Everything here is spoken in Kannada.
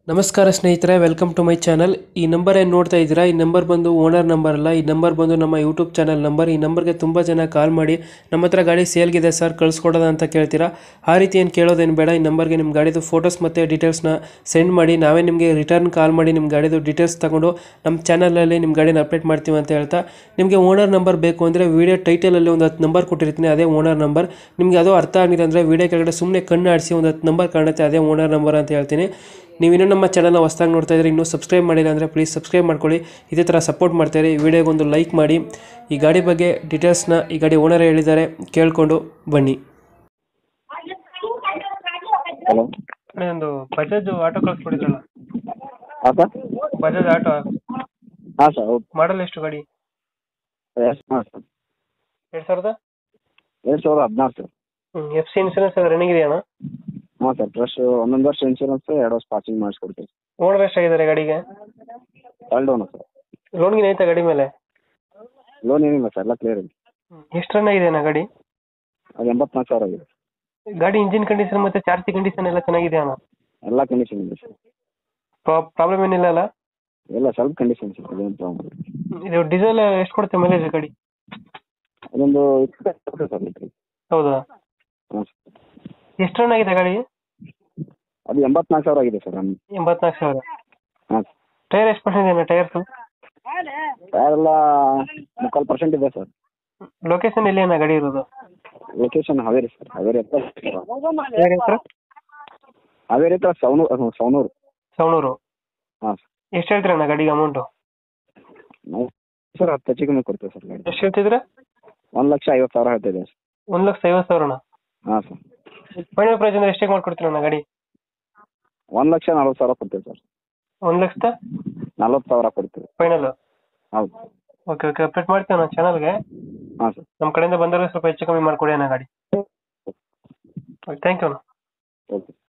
ನಮಸ್ಕಾರ ಸ್ನೇಹಿತರೆ ವೆಲ್ಕಮ್ ಟು ಮೈ ಚಾನಲ್ ಈ ನಂಬರ್ ಏನು ನೋಡ್ತಾ ಇದ್ದೀರಾ ಈ ನಂಬರ್ ಬಂದು ಓನರ್ ನಂಬರ್ ಅಲ್ಲ ಈ ನಂಬರ್ ಬಂದು ನಮ್ಮ ಯೂಟ್ಯೂಬ್ ಚಾನಲ್ ನಂಬರ್ ಈ ನಂಬರ್ಗೆ ತುಂಬ ಜನ ಕಾಲ್ ಮಾಡಿ ನಮ್ಮ ಹತ್ರ ಗಾಡಿ ಸೇಲ್ಗಿದೆ ಸರ್ ಕಳಿಸ್ಕೊಡೋದ ಅಂತ ಕೇಳ್ತೀರಾ ಆ ರೀತಿ ಏನು ಕೇಳೋದೇನು ಬೇಡ ಈ ನಂಬರ್ಗೆ ನಿಮ್ಮ ಗಾಡಿದು ಫೋಟೋಸ್ ಮತ್ತು ಡೀಟೇಲ್ಸ್ನ ಸೆಂಡ್ ಮಾಡಿ ನಾವೇ ನಿಮಗೆ ರಿಟರ್ನ್ ಕಾಲ್ ಮಾಡಿ ನಿಮ್ಮ ಗಾಡಿದು ಡೀಟೇಲ್ಸ್ ತಗೊಂಡು ನಮ್ಮ ಚಾನಲಲ್ಲಿ ನಿಮ್ಮ ಗಾಡಿನ ಅಪ್ಡೇಟ್ ಮಾಡ್ತೀವಿ ಅಂತ ಹೇಳ್ತಾ ನಿಮಗೆ ಓನರ್ ನಂಬರ್ ಬೇಕು ಅಂದರೆ ವೀಡಿಯೋ ಟೈಟಲಲ್ಲಿ ಒಂದು ಹತ್ತು ನಂಬರ್ ಕೊಟ್ಟಿರ್ತೀನಿ ಅದೇ ಓನರ್ ನಂಬರ್ ನಿಮಗೆ ಅದು ಅರ್ಥ ಆಗಿಲ್ಲ ಅಂದರೆ ವೀಡಿಯೋ ಕೆಳಗಡೆ ಸುಮ್ಮನೆ ಕಣ್ಣು ಆಡಿಸಿ ಒಂದು ಹತ್ತು ನಂಬರ್ ಕಾಣುತ್ತೆ ಅದೇ ಓನರ್ ನಂಬರ್ ಅಂತ ಹೇಳ್ತೀನಿ ನೀವು ಇನ್ನೂ ನಮ್ಮ ಚಾನಲ್ನ ಹೊಸ್ದಾಗಿ ನೋಡ್ತಾ ಇದ್ರೆ ಇನ್ನೂ ಸಬ್ಸ್ಕ್ರೈಬ್ ಮಾಡಿಲ್ಲ ಅಂದರೆ ಪ್ಲೀಸ್ ಸಬ್ಸ್ಕ್ರೈಬ್ ಮಾಡ್ಕೊಳ್ಳಿ ಇದೇ ಥರ ಸಪೋರ್ಟ್ ಮಾಡ್ತಾರೆ ಈ ವಿಡಿಯೋಗೆ ಒಂದು ಲೈಕ್ ಮಾಡಿ ಈ ಗಾಡಿ ಬಗ್ಗೆ ಡೀಟೇಲ್ಸ್ನ ಈ ಗಾಡಿ ಓನರ್ ಹೇಳಿದ್ದಾರೆ ಕೇಳಿಕೊಂಡು ಬನ್ನಿ ಹಲೋ ಒಂದು ಬಜಾಜ್ ಆಟೋ ಕಳಿಸ್ಕೊಡಿದ್ರಲ್ಲ ಹಾಂ ಸರ್ ಬಜಾಜ್ ಆಟೋ ಹಾಂ ಸರ್ ಹೌದು ಮಾಡಲ್ ಎಷ್ಟು ಗಾಡಿ ಎಸ್ ಹಾಂ ಸರ್ ಎರಡು ಸಾವಿರದ ಎರಡು ಸಾವಿರದ ಹದಿನಾರು ಸರ್ ಎಫ್ ಸಿ ಇನ್ಸೂರೆನ್ಸ್ ಅದು ರನ್ನಿಂಗ್ ಇದೆಯಣ್ಣ ಹಾಂ ಸರ್ ಫ್ರೆಶ್ ಒಂದೊಂದು ವರ್ಷ ಇನ್ಶೂರೆನ್ಸ್ ಎರಡು ವರ್ಷ ಪಾಸಿಂಗ್ ಮಾಡಿಸ್ಕೊಡ್ತೀವಿ ಓನರ್ ಎಷ್ಟಾಗಿದ್ದಾರೆ ಗಾಡಿಗೆ ಥರ್ಡ್ ಲೋನು ಸರ್ ಲೋನ್ಗಿನ ಐತಾ ಗಾಡಿ ಮೇಲೆ ಲೋನ್ ಏನಿಲ್ಲ ಸರ್ ಎಲ್ಲ ಕ್ಲಿಯರ್ ಇದೆ ಎಷ್ಟು ರನ್ ಆಗಿದೆ ಅಣ್ಣ ಗಾಡಿ ಅದು ಎಂಬತ್ನಾಲ್ಕು ಸಾವಿರ ಆಗಿದೆ ಗಾಡಿ ಇಂಜಿನ್ ಕಂಡೀಷನ್ ಮತ್ತೆ ಚಾರ್ಜಿ ಕಂಡೀಷನ್ ಎಲ್ಲ ಚೆನ್ನಾಗಿದೆ ಅಣ್ಣ ಎಲ್ಲ ಕಂಡೀಷನ್ ಇದೆ ಸರ್ ಪ್ರಾಬ್ಲಮ್ ಏನಿಲ್ಲ ಅಲ್ಲ ಎಲ್ಲ ಸ್ವಲ್ಪ ಕಂಡೀಷನ್ ಸರ್ ಅದೇನು ಪ್ರಾಬ್ಲಮ್ ಇದು ಡೀಸೆಲ್ ಎಷ್ಟು ಕೊಡುತ್ತೆ ಮೈಲೇಜ್ ಗಾಡಿ ಅದೊಂದು ಇಪ್ಪತ್ತು ಸರ್ ಲೀಟ್ರ್ ಹೌದಾ ಹಾಂ ಸರ್ ಎಷ್ಟು ರನ್ ಆಗಿದೆ ಗಾಡಿ ಅದು ಎಂಬತ್ನಾಲ್ಕು ಸಾವಿರ ಆಗಿದೆ ಸರ್ ನಮ್ಮ ಎಂಬತ್ನಾಲ್ಕು ಸಾವಿರ ಹಾಂ ಟೈರ್ ಎಷ್ಟು ಪರ್ಸೆಂಟ್ ಇದೆ ಟೈರ್ಸ್ ಎಲ್ಲ ಮುಕ್ಕಾಲು ಪರ್ಸೆಂಟ್ ಇದೆ ಸರ್ ಲೊಕೇಶನ್ ಎಲ್ಲಿ ಅಣ್ಣ ಗಾಡಿ ಇರೋದು ಲೊಕೇಶನ್ ಹಾವೇರಿ ಸರ್ ಹಾವೇರಿ ಹತ್ರ ಯಾರ ಹೆಸರು ಹಾವೇರಿ ಹತ್ರ ಸವನೂರು ಸವನೂರು ಸವಣೂರು ಹಾಂ ಸರ್ ಎಷ್ಟು ಹೇಳ್ತೀರ ಅಣ್ಣ ಗಾಡಿಗೆ ಅಮೌಂಟು ನಾವು ಸರ್ ಹತ್ತು ಹೆಚ್ಚು ಕಮ್ಮಿ ಕೊಡ್ತೀವಿ ಸರ್ ಗಾಡಿ ಎಷ್ಟು ಹೇಳ್ತಿದ್ರೆ ಒಂದು ಲಕ್ಷ ಐವತ್ತು ಸಾವಿರ ಹೇಳ್ತಿದೆ ಸರ್ ಒಂದು ಲಕ್ಷ ಐವತ್ತು ಸಾವಿರ ಅಣ್ಣ ಹಾಂ ಸರ್ ಫೈನಲ್ ಪ್ರೈಸ್ ಅಂದ್ರೆ ಎಷ್ಟಕ್ಕೆ ಮಾಡ್ಕೊಡ್ತೀರ ಅಣ್ಣ ಗಾಡಿ ಒಂದು ಲಕ್ಷ ನಲ್ವತ್ತು ಸಾವಿರ ಕೊಡ್ತೀವಿ ಸರ್ ಒಂದು ಲಕ್ಷದ ನಲ್ವತ್ತು ಸಾವಿರ ಕೊಡ್ತೀವಿ ಫೈನಲ್ ಹೌದು ಓಕೆ ಓಕೆ ಅಪ್ಡೇಟ್ ಮಾಡ್ತೀವಿ ಅಣ್ಣ ಚಾನಲ್ಗೆ ಹಾಂ ಸರ್ ನಮ್ಮ ಕಡೆಯಿಂದ ಬಂದಾಗ ಸ್ವಲ್ಪ ಹೆಚ್ಚು ಕಮ್ಮಿ ಮಾಡಿಕೊಡಿ ಅಣ್ಣ ಗಾಡಿ ಥ್ಯಾಂಕ್ ಯು ಅಣ್ಣ ಓಕೆ